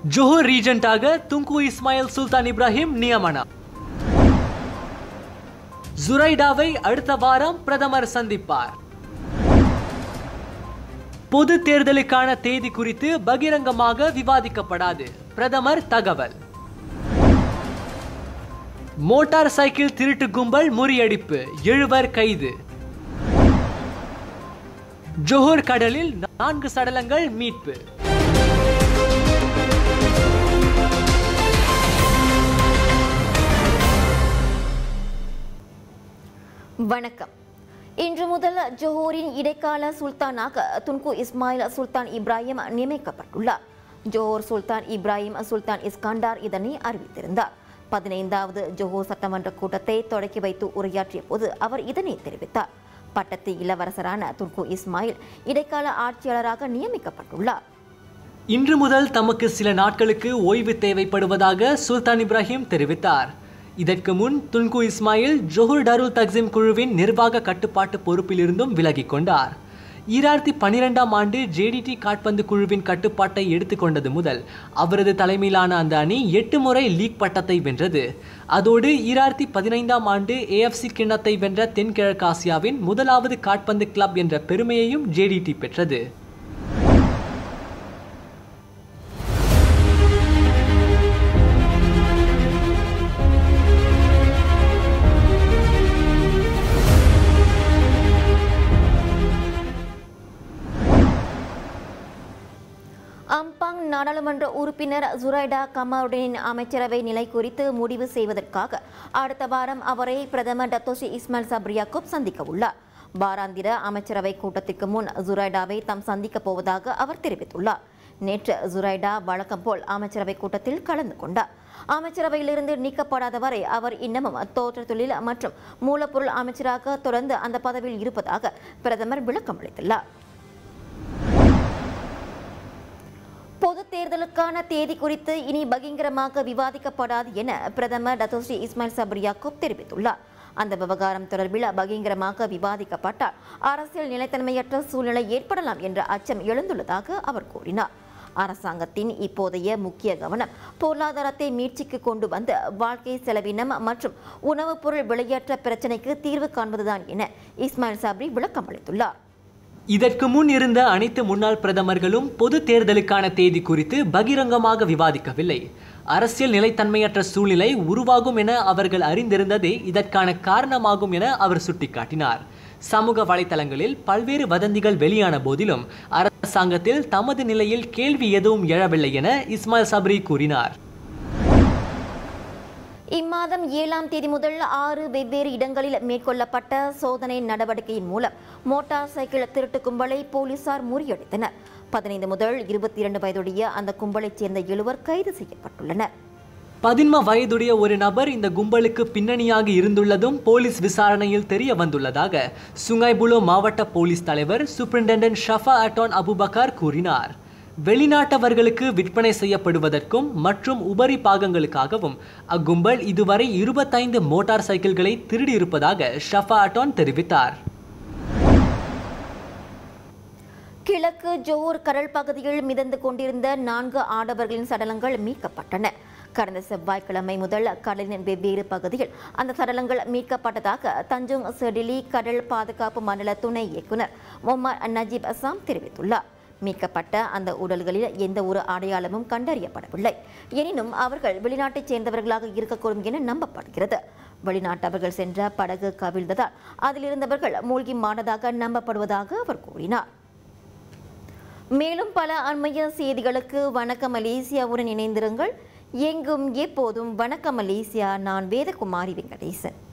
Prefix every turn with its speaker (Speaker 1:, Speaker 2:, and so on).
Speaker 1: Johor ரீஜென்ட்டாக Tunku Ismail Sultan Ibrahim நியமனம் ஜுரைடாவை அடுத்த வாரம் பிரதமர் சந்திப்பார் பொது தேர்தலுக்கான தேதி குறித்து பகிரங்கமாக விவாதிக்கப்படாது பிரதமர் தகவல் மோட்டார் சைக்கிள் திருட்டு கும்பல் முறியடிப்பு எழுவர் கைது ஜோஹர் கடலில் நான்கு சடலங்கள் மீட்பு
Speaker 2: வணக்கம் இன்று முதல் ஜோஹரின் இடைக்கால சுல்தானாக துன்கு இஸ்மாயில் சுல்தான் இப்ராஹிம் நியமிக்கப்பட்டுள்ளார் ஜோஹர் சுல்தான் இப்ராஹிம் சுல்தான் இஸ்காண்டார் இதனை அறிவித்திருந்தார் பதினைந்தாவது ஜோஹர் சட்டமன்ற கூட்டத்தை தொடக்கி வைத்து உரையாற்றிய போது அவர் இதனை தெரிவித்தார் பட்டத்து இளவரசரான துன்கு இஸ்மாயில் இடைக்கால ஆட்சியாளராக நியமிக்கப்பட்டுள்ளார்
Speaker 1: இன்று முதல் தமக்கு சில நாட்களுக்கு ஓய்வு தேவைப்படுவதாக சுல்தான் இப்ராஹிம் தெரிவித்தார் இதற்கு முன் துன்கு இஸ்மாயில் ஜொஹர் டருல் தக்ஸிம் குழுவின் நிர்வாக கட்டுப்பாட்டு பொறுப்பிலிருந்தும் விலகிக் கொண்டார் ஈராயிரத்தி பன்னிரெண்டாம் ஆண்டு ஜேடிடி காட்பந்து குழுவின் கட்டுப்பாட்டை எடுத்துக்கொண்டது முதல் அவரது தலைமையிலான அந்த அணி எட்டு முறை லீக் பட்டத்தை வென்றது அதோடு ஈராயிரத்தி பதினைந்தாம் ஆண்டு ஏஎஃப்சி கிண்ணத்தை வென்ற தென்கிழக்காசியாவின் முதலாவது காட்பந்து கிளப் என்ற பெருமையையும் ஜேடிடி பெற்றது
Speaker 2: அம்பாங் நாடாளுமன்ற உறுப்பினர் ஜுரைடா கமாருடனின் அமைச்சரவை நிலை குறித்து முடிவு செய்வதற்காக அடுத்த வாரம் அவரை பிரதமர் டத்தோசி இஸ்மாயில் சப்ரியாக்கோப் சந்திக்க உள்ளார் வாராந்திர அமைச்சரவை கூட்டத்திற்கு முன் ஜுரைடாவை தாம் சந்திக்கப் போவதாக அவர் தெரிவித்துள்ளார் நேற்று ஜுரைடா வழக்கம் போல் அமைச்சரவை கூட்டத்தில் கலந்து கொண்டார் அமைச்சரவையிலிருந்து நீக்கப்படாத வரை அவர் இன்னமும் தோற்ற தொழில் மற்றும் மூலப்பொருள் அமைச்சராக தொடர்ந்து அந்த பதவியில் இருப்பதாக பிரதமர் விளக்கம் அளித்துள்ளார் பொது தேர்தலுக்கான தேதி குறித்து இனி பகிங்கரமாக விவாதிக்கப்படாது என பிரதமர் டத்தோஸ்ரீ இஸ்மாயில் சபர் யாக்கூப் தெரிவித்துள்ளார் அந்த விவகாரம் தொடர்பில் பகிங்கரமாக விவாதிக்கப்பட்டால் அரசியல் நிலைத்தன்மையற்ற சூழ்நிலை ஏற்படலாம் என்ற அச்சம் எழுந்துள்ளதாக அவர் கூறினார் அரசாங்கத்தின் இப்போதைய முக்கிய கவனம் பொருளாதாரத்தை மீட்சிக்கு கொண்டு வந்து வாழ்க்கை செலவினம் மற்றும் உணவுப் பொருள் விலையேற்ற பிரச்சினைக்கு தீர்வு காண்பதுதான் என இஸ்மாயில் சப்ரி விளக்கம் அளித்துள்ளார்
Speaker 1: இதற்கு முன் இருந்த அனைத்து முன்னாள் பிரதமர்களும் பொது தேர்தலுக்கான தேதி குறித்து பகிரங்கமாக விவாதிக்கவில்லை அரசியல் நிலைத்தன்மையற்ற சூழ்நிலை உருவாகும் என அவர்கள் அறிந்திருந்ததே இதற்கான காரணமாகும் என அவர் சுட்டிக்காட்டினார் சமூக வலைதளங்களில் பல்வேறு வதந்திகள் வெளியான போதிலும் அரசாங்கத்தில் தமது நிலையில் கேள்வி எதுவும் எழவில்லை என இஸ்மாயில் சப்ரி கூறினார்
Speaker 2: இம்மாதம் ஏழாம் தேதி முதல் ஆறு வெவ்வேறு இடங்களில் மேற்கொள்ளப்பட்ட சோதனை நடவடிக்கையின் மூலம் மோட்டார் சைக்கிள் திருட்டு கும்பலை போலீசார் முறியடித்தனர் பதினைந்து முதல் இருபத்தி இரண்டு வயதுடைய அந்த கும்பலைச் சேர்ந்த எழுவர் கைது செய்யப்பட்டுள்ளனர்
Speaker 1: பதின்ம வயதுடைய ஒரு நபர் இந்த கும்பலுக்கு பின்னணியாக இருந்துள்ளதும் போலீஸ் விசாரணையில் தெரிய வந்துள்ளதாக சுங்கைபுலோ மாவட்ட போலீஸ் தலைவர் சூப்பரிண்டென்டென்ட் ஷஃபா அட்டான் அபுபக்கார் கூறினார் வெளிநாட்டவர்களுக்கு விற்பனை செய்யப்படுவதற்கும் மற்றும் உபரி பாகங்களுக்காகவும் அக்கும்பல் இதுவரை இருபத்தைந்து மோட்டார் சைக்கிள்களை திருடியிருப்பதாக ஷஃபா அட்டான் தெரிவித்தார்
Speaker 2: கிழக்கு ஜோஹர் கடல் பகுதியில் மிதந்து கொண்டிருந்த நான்கு ஆடவர்களின் சடலங்கள் மீட்கப்பட்டன கடந்த செவ்வாய்க்கிழமை முதல் கடலின் வெவ்வேறு பகுதியில் அந்த சடலங்கள் மீட்கப்பட்டதாக தஞ்சோங் செடிலி கடல் பாதுகாப்பு மண்டல துணை இயக்குனர் முகமது நஜீப் அசாம் தெரிவித்துள்ளார் மீட்கப்பட்ட அந்த உடல்களில் எந்த ஒரு அடையாளமும் கண்டறியப்படவில்லை எனினும் அவர்கள் வெளிநாட்டைச் சேர்ந்தவர்களாக இருக்கக்கூடும் என நம்பப்படுகிறது வெளிநாட்டவர்கள் சென்ற படகு கவிழ்ந்ததால் அதில் இருந்தவர்கள் மூழ்கி மானதாக நம்பப்படுவதாக அவர் கூறினார் மேலும் பல அண்மைய செய்திகளுக்கு வணக்கம் மலேசியாவுடன் இணைந்திருங்கள் எங்கும் எப்போதும் வணக்கம் மலேசியா நான் வேதகுமாரி வெங்கடேசன்